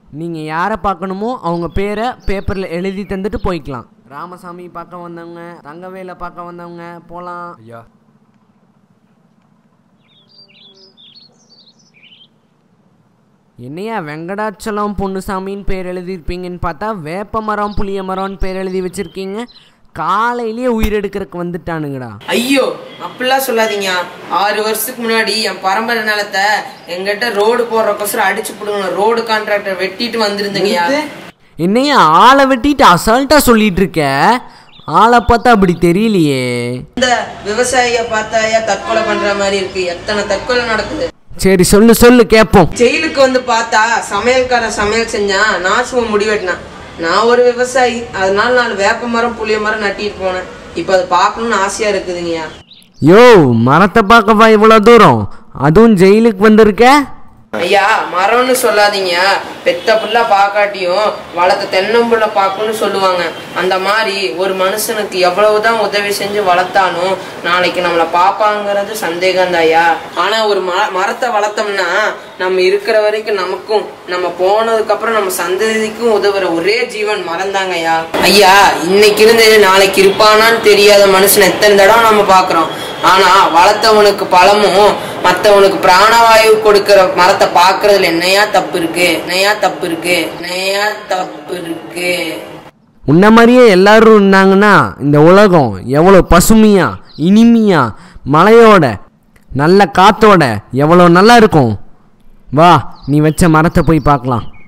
நீங்கள் யாரை பார்க்கணுமோ அவங்க பேரை பேப்பரில் எழுதி தந்துட்டு போய்க்கலாம் ராமசாமி பார்க்க வந்தவங்க தங்கவேலை பார்க்க வந்தவங்க போகலாம் ஐயா என்னையா வெங்கடாச்சலம் பொன்னுசாமின்னு பேர் எழுதியிருப்பீங்கன்னு பார்த்தா வேப்ப மரம் புளிய மரம்னு பேர் எழுதி வச்சுருக்கீங்க காலையிலேயே உயிரெடுக்கிறதுக்கு வந்துட்டானுங்கடா ஐயோ அப்படிலாம் சொல்லாதீங்க ஆறு வருஷத்துக்கு முன்னாடி என் பரம்பரை நிலத்தை எங்கிட்ட ரோடு போடுறக்கோசரம் அடிச்சு போடுங்க ரோடு கான்ட்ராக்டர் வெட்டிட்டு வந்திருந்தீங்கய்யா என்னையா ஆளை வெட்டிட்டு அசால்ட்டாக சொல்லிட்டு இருக்க ஆளை பார்த்தா அப்படி தெரியலையே இந்த விவசாயிய பார்த்தாயா தற்கொலை பண்ற மாதிரி இருக்கு எத்தனை தற்கொலை நடக்குது சரி சொல்லு சொல்லு கேட்போம் ஜெயிலுக்கு வந்து பார்த்தா சமையல்காரன் சமையல் செஞ்சான் நாசுவம் முடிவெட்டினான் நான் ஒரு விவசாயி அதனால நாலு வேப்ப மரம் புளிய மரம் நட்டிட்டு போனேன் இப்போ அதை பார்க்கணும்னு ஆசையா இருக்குதுங்கய்யா யோ மரத்தை பார்க்கவா இவ்வளோ தூரம் அதுவும் ஜெயிலுக்கு வந்திருக்க ஐயா மரம்னு சொல்லாதீங்க பெத்த புள்ள பார்க்காட்டியும் வளர்த்த தென்னம்புள்ள பார்க்கணும்னு சொல்லுவாங்க அந்த மாதிரி ஒரு மனுஷனுக்கு எவ்வளவுதான் உதவி செஞ்சு வளர்த்தாலும் நாளைக்கு நம்மளை பார்ப்பாங்கிறது சந்தேகம் ஐயா ஆனா ஒரு ம மரத்தை வளர்த்தோம்னா நம்ம இருக்கிற வரைக்கும் நமக்கும் நம்ம போனதுக்கு அப்புறம் நம்ம சந்ததிக்கும் உதவுற ஒரே ஜீவன் மரம் தாங்க ஐயா ஐயா இன்னைக்கு இருந்து நாளைக்கு இருப்பானான்னு தெரியாத மனுஷன் எத்தனை தடவை நம்ம பார்க்கறோம் ஆனா வளர்த்தவனுக்கு பழமும் மத்தவனுக்கு பிராணவாயு கொடுக்கிற மரத்தை பார்க்கறதுல என்னையா தப்பு இருக்கு என்னையா தப்பு இருக்கு என்னையா தப்பு இருக்கு உன்ன மாதிரியே எல்லாரும் இருந்தாங்கன்னா இந்த உலகம் எவ்வளோ பசுமையா இனிமையா மழையோட நல்ல காத்தோட எவ்வளோ நல்லா இருக்கும் வா நீ வச்ச மரத்தை போய் பார்க்கலாம்